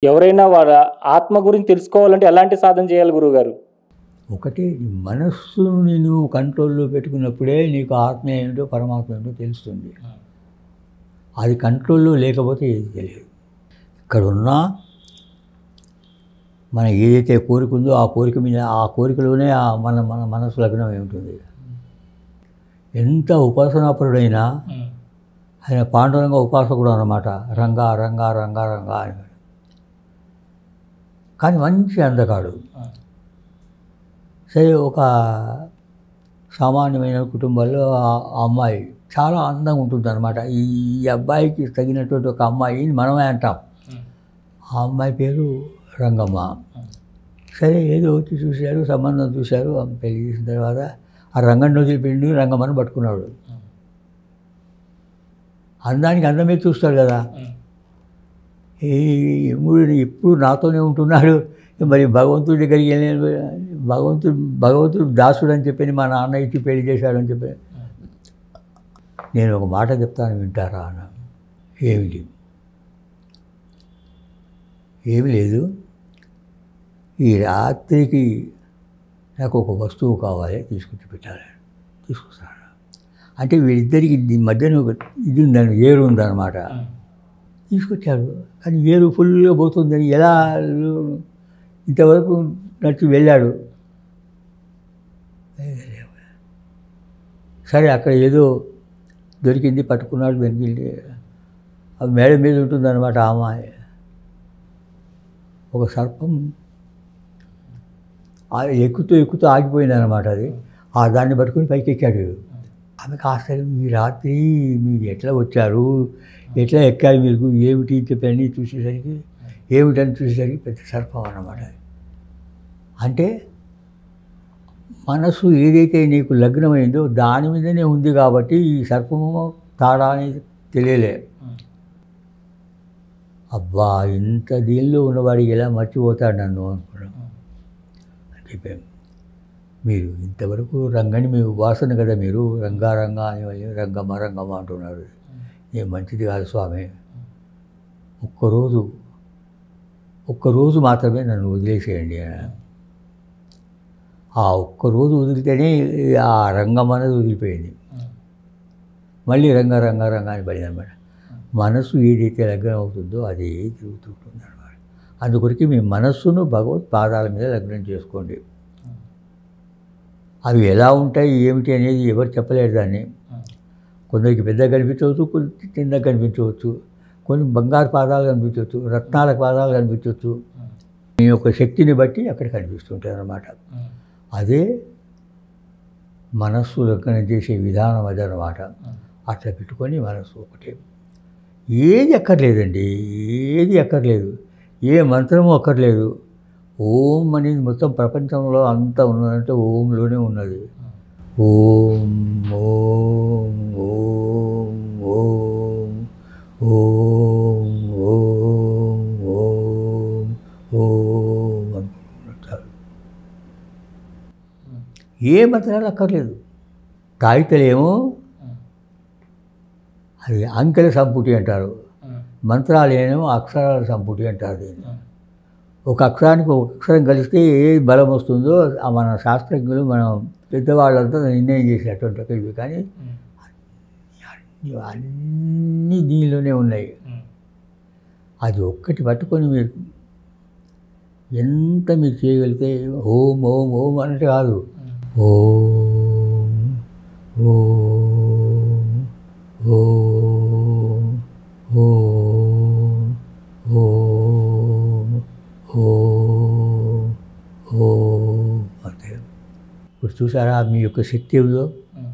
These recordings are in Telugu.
ఎవరైనా వాళ్ళ ఆత్మ గురించి తెలుసుకోవాలంటే ఎలాంటి సాధన చేయాలి గురువుగారు ఒకటి నీ మనస్సుని నువ్వు కంట్రోల్లో పెట్టుకున్నప్పుడే నీకు ఆత్మ ఏమిటో పరమాత్మ ఏమిటో తెలుస్తుంది అది కంట్రోల్లో లేకపోతే ఏది తెలియదు ఇక్కడ ఉన్న మన ఏదైతే కోరిక ఉందో ఆ కోరిక మీద ఆ కోరికలోనే ఆ మన మన మనసు లగ్నం ఏమిటుంది ఎంత ఉపాసనాపరుడైనా ఆయన పాండురంగ ఉపాసకుడు అన్నమాట రంగా రంగా రంగా రంగా అని కానీ మంచి అందగాడు సరే ఒక సామాన్యమైన కుటుంబాల్లో ఆ ఆ అమ్మాయి చాలా అందంగా ఉంటుంది అనమాట ఈ ఈ అబ్బాయికి తగినటువంటి ఒక అమ్మాయిని మనమే అంటాం ఆ అమ్మాయి పేరు రంగమ్మ సరే ఏదో వచ్చి చూశారు సంబంధం చూశారు ఆమె పెళ్లి చేసిన తర్వాత ఆ రంగం వదిలిపెండి రంగమ్మని పట్టుకున్నాడు అందానికి అందమే చూస్తాడు కదా ఈ యముడు ఎప్పుడు నాతోనే ఉంటున్నాడు మరి భగవంతుడి దగ్గరికి వెళ్ళి భగవంతుడు భగవంతుడు దాసుడు అని చెప్పి మా నాన్న ఇచ్చి పెళ్లి చేశాడని చెప్పి నేను ఒక మాట చెప్తాను వింటారా అన్న ఏమిటి ఏమి లేదు ఈ రాత్రికి నాకు ఒక వస్తువు కావాలి తీసుకొచ్చి పెట్టాలి తీసుకొస్తాను అంటే వీళ్ళిద్దరికి దీని మధ్యన ఒక ఇది ఉందని ఏరు ఉందన్నమాట తీసుకొచ్చాడు కానీ ఏరు ఫుల్గా పోతుందని ఎలా ఇంతవరకు నడిచి వెళ్ళాడు సరే అక్కడ ఏదో దొరికింది పట్టుకున్నాడు వెనుకెళ్ళి ఆ మేడ మీద ఉంటుందన్నమాట ఆ అమ్మాయి ఒక సర్పం ఆ ఎక్కుతూ ఎక్కుతూ ఆగిపోయింది అనమాట అది ఆ దాన్ని పట్టుకుని పైకి ఎక్కాడు వీడు. ఆమెకు ఆశ్చర్యం ఈ రాత్రి మీరు ఎట్లా వచ్చారు ఎట్లా ఎక్కారు మీరు ఏమిటి అని చెప్పి అన్నీ చూసేసరికి ఏమిటని చూసేసరికి పెద్ద సర్పం అన్నమాట అంటే మనసు ఏదైతే నీకు లగ్నమైందో దాని మీదనే ఉంది కాబట్టి ఈ సర్పము తాడా అనేది తెలియలే అబ్బా ఇంత దీనిలో ఉన్నవాడికి ఎలా మర్చిపోతాడు నన్ను అనుకున్నాను అని చెప్పాను మీరు ఇంతవరకు రంగని మీ ఉపాసన కదా మీరు రంగా రంగా అని రంగమ్మ రంగమ్మ అంటున్నారు ఏం మంచిది కాదు స్వామి ఒక్కరోజు ఒక్కరోజు మాత్రమే నన్ను వదిలేసేయండి అన్నాడు. ఆ ఒక్కరోజు వదిలితేనే ఆ రంగం అనేది వదిలిపోయింది మళ్ళీ రంగ రంగ రంగ అని పడింది అనమాట మనసు ఏదైతే లగ్నం అవుతుందో అదే తిరుగుతుంటుంది అనమాట అందుకొరికి మీ మనస్సును భగవత్ పాదాల మీద లగ్నం చేసుకోండి అవి ఎలా ఉంటాయి ఏమిటి అనేది ఎవరు చెప్పలేరు దాన్ని కొందరికి పెద్దగా కనిపించవచ్చు కొన్ని చిన్నగా కనిపించవచ్చు కొన్ని బంగారు పాదాలు కనిపించవచ్చు రత్నాల పాదాలు కనిపించవచ్చు మీ యొక్క శక్తిని బట్టి అక్కడ కనిపిస్తుంటాయి అన్నమాట అదే మనస్సు లగ్నం చేసే విధానం అదే అన్నమాట అట్లా పెట్టుకొని మనస్సు ఒకటే ఏది అక్కర్లేదండి ఏది అక్కర్లేదు ఏ మంత్రము అక్కర్లేదు ఓం అనేది మొత్తం ప్రపంచంలో అంతా ఉన్నదంటే ఓంలోనే ఉన్నది ఓం ఓం ఓం ఓం ఓం ఓం ఓం ఓం అనుకుంటారు ఏ మంత్రాలు అక్కర్లేదు తాయితలేమో అది అంకెల సంపుటి అంటారు మంత్రాలు ఏమో అక్షరాల సంపుటి అంటారు దీన్ని ఒక అక్షరానికి ఒక అక్షరం కలిస్తే ఏ బలం వస్తుందో ఆ మన శాస్త్రజ్ఞులు మనం పెద్దవాళ్ళంతా నిర్ణయం చేసినటువంటి ఇవి కానీ ఇవి అన్నీ దీనిలోనే ఉన్నాయి అది ఒక్కటి పట్టుకొని మీరు ఎంత మీరు చేయగలిగితే ఓం ఓం ఓం అంటే కాదు ఓం ఓం ఓం ఓం ఓం ఓం ఓం అంటే ఇప్పుడు చూసారా మీ యొక్క శక్తి ఏమిదో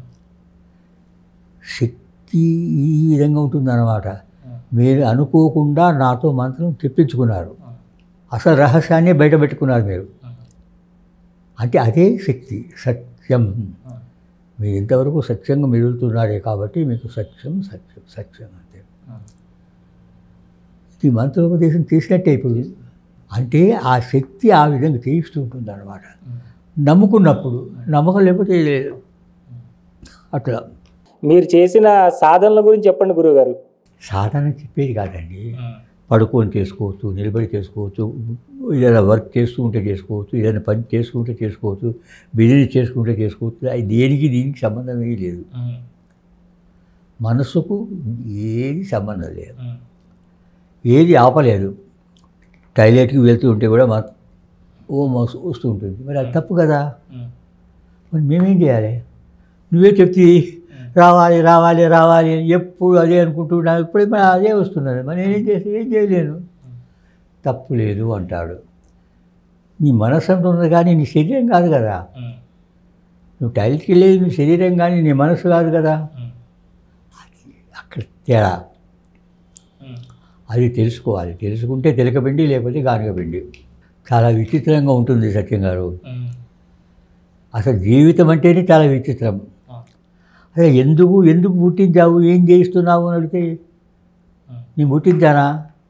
శక్తి ఈ విధంగా ఉంటుందన్నమాట మీరు అనుకోకుండా నాతో మంత్రం తెప్పించుకున్నారు అసలు రహస్యాన్ని బయట పెట్టుకున్నారు మీరు అంటే అదే శక్తి సత్యం మీరు ఇంతవరకు సత్యంగా మిగులుతున్నారే కాబట్టి మీకు సత్యం సత్యం సత్యం అంతే ఈ మంత్రోపదేశం చేసినట్టే ఇప్పుడు అంటే ఆ శక్తి ఆ విధంగా చేయిస్తూ ఉంటుంది అనమాట నమ్ముకున్నప్పుడు నమ్మకం లేకపోతే లేదు అట్లా మీరు చేసిన సాధనల గురించి చెప్పండి గురువుగారు సాధన చెప్పేది కాదండి పడుకొని చేసుకోవచ్చు నిలబడి చేసుకోవచ్చు ఏదైనా వర్క్ చేస్తూ ఉంటే చేసుకోవచ్చు ఏదైనా పని చేసుకుంటే చేసుకోవచ్చు బిజినెస్ చేసుకుంటే చేసుకోవచ్చు అది దేనికి దీనికి సంబంధం ఏమీ లేదు మనసుకు ఏది సంబంధం లేదు ఏది ఆపలేదు టాయిలెట్కి వెళ్తూ ఉంటే కూడా మా ఓ మస్తు వస్తూ ఉంటుంది మరి అది తప్పు కదా మరి మేమేం చేయాలి నువ్వే చెప్తే రావాలి రావాలి రావాలి అని ఎప్పుడు అదే అనుకుంటున్నా ఇప్పుడు మరి అదే వస్తున్నది మరి నేనేం చేసి ఏం చేయలేను తప్పు లేదు అంటాడు నీ మనసు అంటున్నది కానీ నీ శరీరం కాదు కదా నువ్వు టాయిలెట్కి వెళ్ళేది నీ శరీరం కానీ నీ మనసు కాదు కదా అక్కడ తేడా అది తెలుసుకోవాలి తెలుసుకుంటే తెలకపిండి లేకపోతే గానుగపిండి చాలా విచిత్రంగా ఉంటుంది సత్యం గారు అసలు జీవితం అంటేనే చాలా విచిత్రం అదే ఎందుకు ఎందుకు పుట్టించావు ఏం చేస్తున్నావు అని అడిగితే నేను పుట్టించానా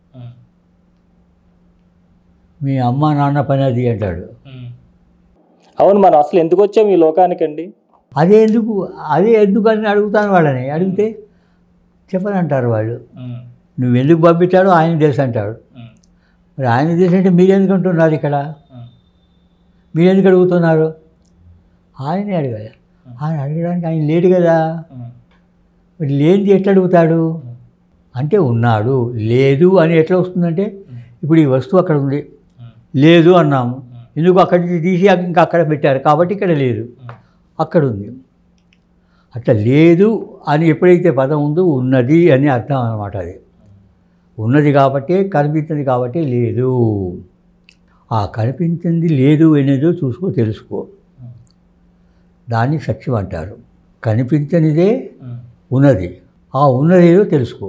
మీ అమ్మ నాన్న పని అది అంటాడు అవును మనం అసలు ఎందుకు వచ్చాం ఈ లోకానికండి అదే ఎందుకు అదే ఎందుకు అని అడుగుతాను వాళ్ళని అడిగితే చెప్పనంటారు వాళ్ళు నువ్వు ఎందుకు పంపించాడో ఆయన తెలుసు అంటాడు మరి ఆయన తెలుసు అంటే మీరు ఎందుకు అంటున్నారు ఇక్కడ మీరు ఎందుకు అడుగుతున్నారు ఆయనే అడగాలి ఆయన అడగడానికి ఆయన లేడు కదా మరి లేనిది ఎట్లా అడుగుతాడు అంటే ఉన్నాడు లేదు అని ఎట్లా వస్తుందంటే ఇప్పుడు ఈ వస్తువు అక్కడ ఉంది లేదు అన్నాము ఎందుకు అక్కడి నుంచి తీసి ఇంకా అక్కడ పెట్టారు కాబట్టి ఇక్కడ లేదు అక్కడ ఉంది అట్లా లేదు అని ఎప్పుడైతే పదం ఉందో ఉన్నది అని అర్థం అన్నమాట అది ఉన్నది కాబట్టి కనిపించింది కాబట్టి లేదు ఆ కనిపించింది లేదు అనేదో చూసుకో తెలుసుకో దాన్ని సత్యం అంటారు కనిపించనిదే ఉన్నది ఆ ఉన్నదేదో తెలుసుకో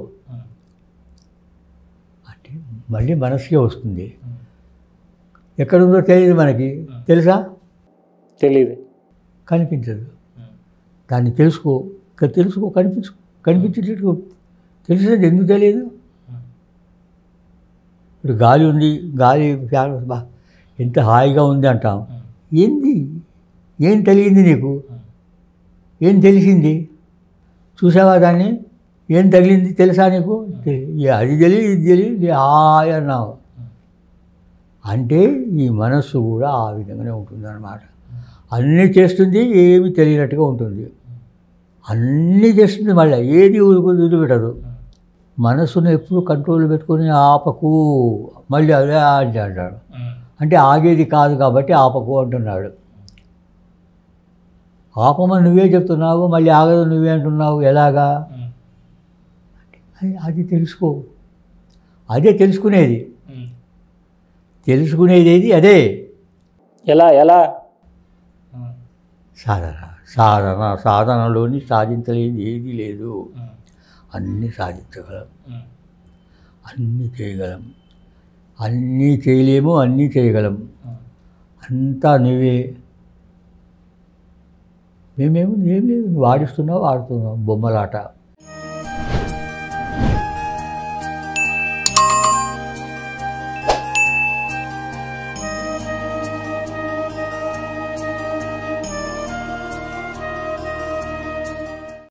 అంటే మళ్ళీ మనసుకే వస్తుంది ఎక్కడుందో తెలియదు మనకి తెలుసా తెలియదు కనిపించదు దాన్ని తెలుసుకో ఇక తెలుసుకో కనిపించు కనిపించేటట్టు తెలిసేది ఎందుకు తెలియదు ఇప్పుడు గాలి ఉంది గాలి ఫ్యాన్ బా ఎంత హాయిగా ఉంది అంటాం ఏంది ఏం తెలియంది నీకు ఏం తెలిసింది చూసావా దాన్ని ఏం తగిలింది తెలుసా నీకు తెలి- ఏ అది తెలియదు ఇది తెలియదు ఇది హాయ్ అన్నావు అంటే ఈ మనస్సు కూడా ఆ విధంగానే ఉంటుంది అన్నమాట అన్నీ చేస్తుంది ఏమి తెలియనట్టుగా ఉంటుంది అన్నీ చేస్తుంది మళ్ళీ ఏది వదిలిపెట్టదు మనసును ఎప్పుడు కంట్రోల్ పెట్టుకొని ఆపకు మళ్ళీ అదే అంటే అంటాడు అంటే ఆగేది కాదు కాబట్టి ఆపకు అంటున్నాడు ఆపమని నువ్వే చెప్తున్నావు మళ్ళీ ఆగదు నువ్వే అంటున్నావు ఎలాగా అది- అది తెలుసుకో అదే తెలుసుకునేది తెలుసుకునేది ఏది అదే ఎలా ఎలా సాధన సాధన సాధనలోని సాధించలేనిది ఏది లేదు అన్నీ సాధించగలం అన్నీ చేయగలం అన్నీ చేయలేము అన్నీ చేయగలం అంతా నువ్వే మేమేమో ఏం లేదు నువ్వు ఆడిస్తున్నావు ఆడుతున్నావు బొమ్మలాట